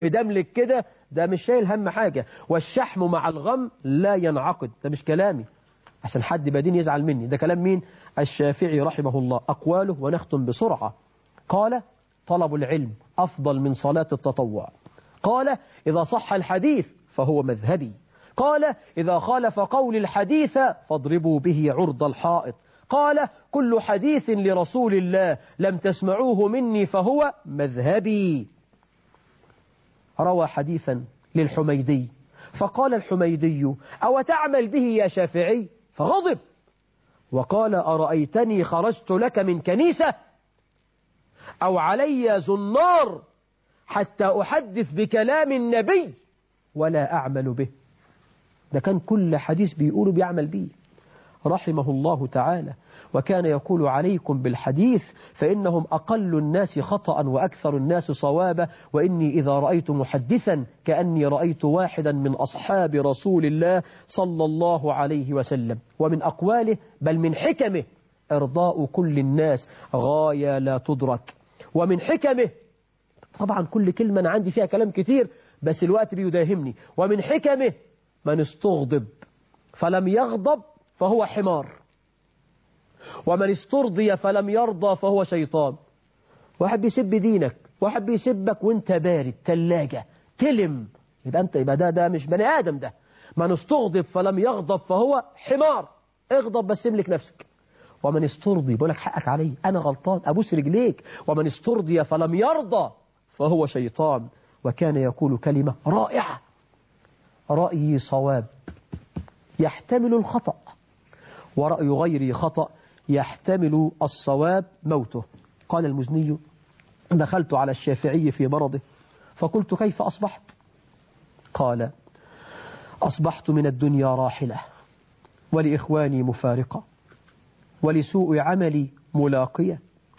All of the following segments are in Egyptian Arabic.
دملك كده ده مش شايل هم حاجة والشحم مع الغم لا ينعقد ده مش كلامي عشان حد بدين يزعل مني ده كلام مين الشافعي رحمه الله أقواله ونختم بسرعة قال طلب العلم أفضل من صلاة التطوع قال إذا صح الحديث فهو مذهبي قال إذا خالف قول الحديث فاضربوا به عرض الحائط قال كل حديث لرسول الله لم تسمعوه مني فهو مذهبي روى حديثا للحميدي فقال الحميدي أو تعمل به يا شافعي فغضب وقال أرأيتني خرجت لك من كنيسة أو علي زنار حتى أحدث بكلام النبي ولا أعمل به ده كان كل حديث بيقوله بيعمل به رحمه الله تعالى وكان يقول عليكم بالحديث فإنهم أقل الناس خطأ وأكثر الناس صوابا وإني إذا رأيت محدثا كأني رأيت واحدا من أصحاب رسول الله صلى الله عليه وسلم ومن أقواله بل من حكمه إرضاء كل الناس غاية لا تدرك ومن حكمه طبعا كل كلمة أنا عندي فيها كلام كتير بس الوقت بيداهمني ومن حكمه من استغضب فلم يغضب فهو حمار ومن استرضي فلم يرضى فهو شيطان واحد بيسب دينك واحد بيسبك وانت بارد تلاجة تلم يبقى انت يبقى ده ده مش بني ادم ده من استغضب فلم يغضب فهو حمار اغضب بس املك نفسك ومن استرضي بقول لك حقك علي انا غلطان ابوس رجليك ومن استرضي فلم يرضى فهو شيطان وكان يقول كلمة رائعة رأيي صواب يحتمل الخطأ ورأي غيري خطأ يحتمل الصواب موته قال المزني دخلت على الشافعي في مرضه فقلت كيف أصبحت قال أصبحت من الدنيا راحلة ولإخواني مفارقة ولسوء عملي ملاقية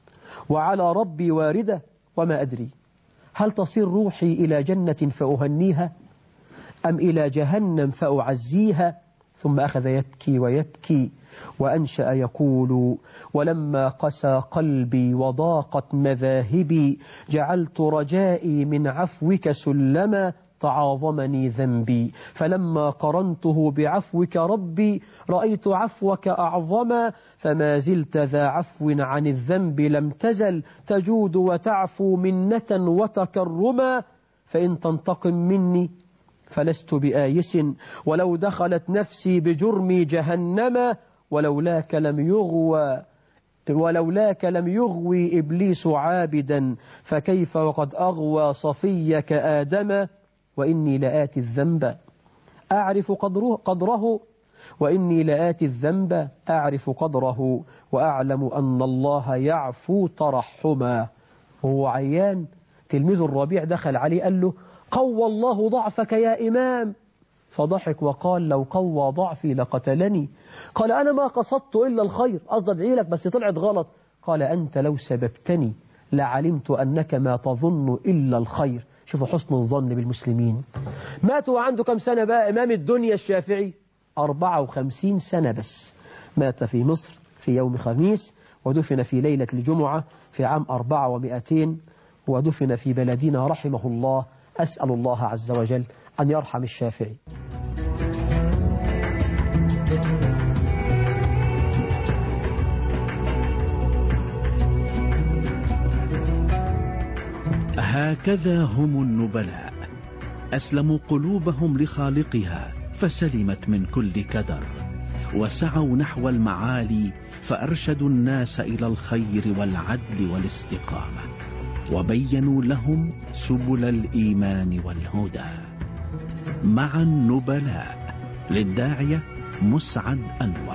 وعلى ربي واردة وما أدري هل تصير روحي إلى جنة فأهنيها أم إلى جهنم فأعزيها ثم أخذ يبكي ويبكي وأنشأ يقول ولما قسى قلبي وضاقت مذاهبي جعلت رجائي من عفوك سلما تعاظمني ذنبي فلما قرنته بعفوك ربي رأيت عفوك أعظما فما زلت ذا عفو عن الذنب لم تزل تجود وتعفو منة وتكرما فإن تنتقم مني فلست بآيس ولو دخلت نفسي بجرمي جهنم ولولاك لم يغوى ولولاك لم يغوي إبليس عابدا فكيف وقد أغوى صفيك آدم وإني لآتي الذنب أعرف قدره, قدره وإني لآتي الذنب أعرف قدره وأعلم أن الله يعفو ترحما هو عيان تلميذ الربيع دخل عليه قال له قوى الله ضعفك يا إمام فضحك وقال لو قوى ضعفي لقتلني قال أنا ما قصدت إلا الخير قصد أدعي لك بس طلعت غلط قال أنت لو سببتني لعلمت أنك ما تظن إلا الخير شوفوا حسن الظن بالمسلمين ماتوا عنده كم سنة بقى إمام الدنيا الشافعي 54 سنة بس مات في مصر في يوم خميس ودفن في ليلة الجمعة في عام 400 ودفن في بلدنا رحمه الله أسأل الله عز وجل أن يرحم الشافعي هكذا هم النبلاء أسلموا قلوبهم لخالقها فسلمت من كل كدر وسعوا نحو المعالي فأرشدوا الناس إلى الخير والعدل والاستقامة وبينوا لهم سبل الإيمان والهدى مع النبلاء للداعية مسعد أنور